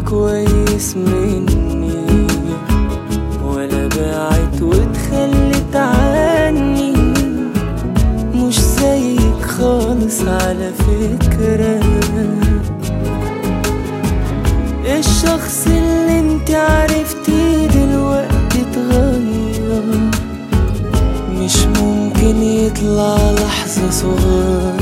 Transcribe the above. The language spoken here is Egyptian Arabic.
كويس مني ولا بعت وتخلت عني مش زيك خالص على فكرة الشخص اللي انت عرفتيه دلوقتي اتغير مش ممكن يطلع لحظة صغيرة